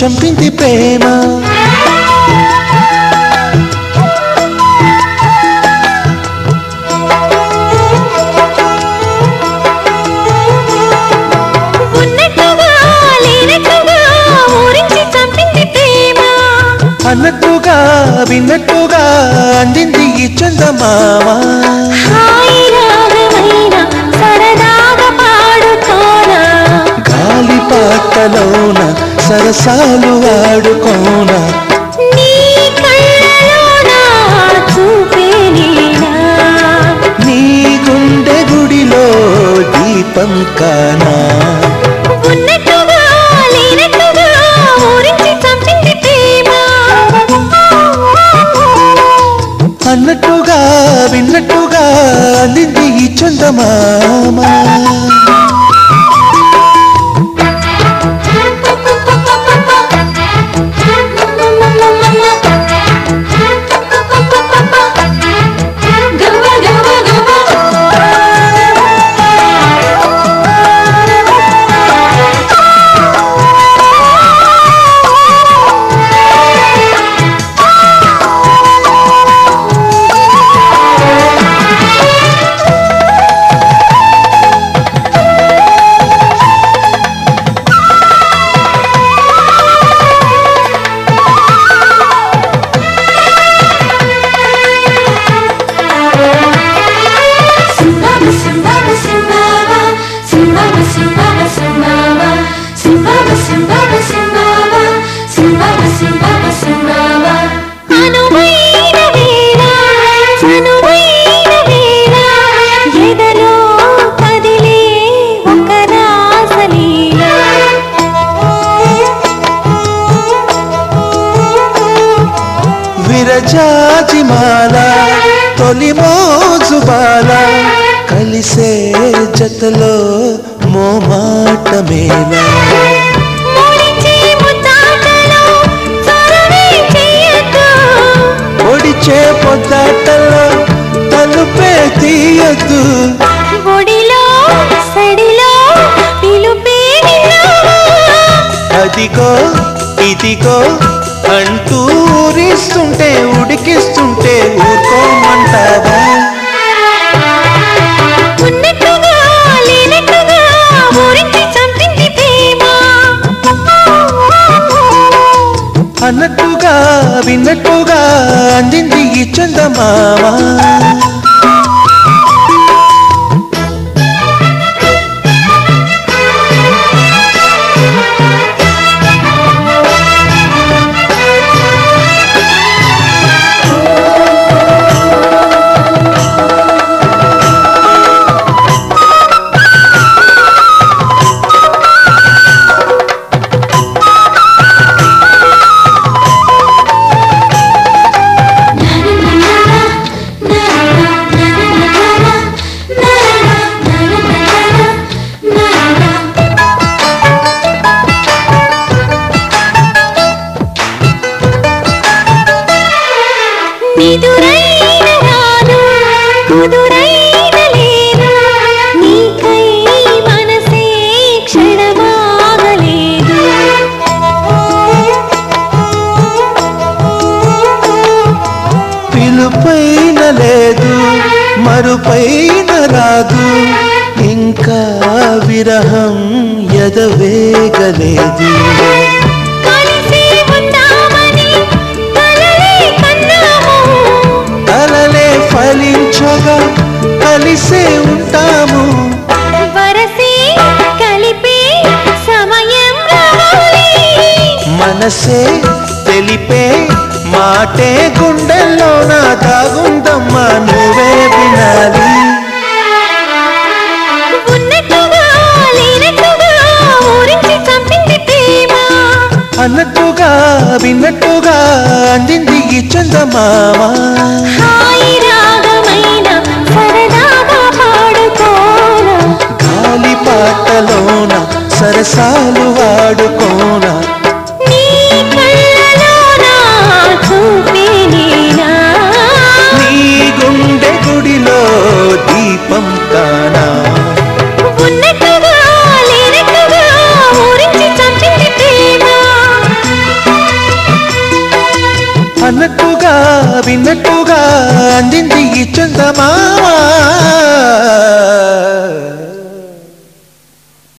చంపింది ప్రేమ ఉన్నట్టుగా లేనట్టుగా ఊరించి చంపింది ప్రేమ అన్నట్టుగా విన్నట్టుగా అందింది ఈ చందమామ హాయి రాగమైన సరదాగా పాడుకోనా గాలి పాటలోన సరసాలు ఆడుకోన నీ కళ్ళలోన చూపే నీనా నీ గుండె గుడిలో దీపం కానా ఉన్నట్టుగా లేనట్టుగా ఊరించి చంపింది ప్రేమ అన్నట్టుగా విన్నట్టుగా అందింది ఈ చందమామ Simbaba, simbaba, simbaba, simbaba, simbaba, simbaba, simbaba, simbaba, simbaba, simbaba, simbaba, simbaba. అనువైన వేళ, చనువైన వేళ, ఎదలో కదిలే ఒక రాసలీల. విరజాజిమాల తొలి మోజు బాల కలిసే జతలో మోమాట మేళ ముడిచే ముద్దాటలో చొరవే చెయ్యొద్దు. ఒడిచే పొద్దాటలో తలుపే తీయద్దు ఒడిలో సడిలో పిలుపే విన్నావా? అదిగో ఇదిగో అంటూ ఊరిస్తుంటే ఉడికిస్తుంటే ఊరుకోమంటావా ఉన్నట్టుగా లేనట్టుగా ఊరించి చంపింది ప్రేమ అన్నట్టుగా విన్నట్టుగా అందింది ఈ చందమామ నిదురైన రాను కుదురైన లేను నీకై మనసే క్షణమాగలేదు పిలుపైన లేదు మరుపైన రాదు ఇంకా విరహం ఎదవేగలేదు కలిసి ఉందామని కలలే కన్నాము కలలే ఫలించగా కలిసే ఉంటాము వరసే కలిపే సమయం రావాలి మనసే తెలిపే మాటే గుండెల్లో నా దాగుందమ్మా నువ్వే వినాలి ఉన్నట్టుగా లేనట్టుగా ఊరించి చంపింది ప్రేమ అన్నట్టుగా విన్నట్టుగా అందింది ఈ చందమామ హాయి రాగమైన సరదాగా పాడుకోనా గాలి పాటలోన సరసాలు వాడుకోన నీ కళ్ళలోన చూపే నీనా నీ గుండె గుడిలో దీపం కా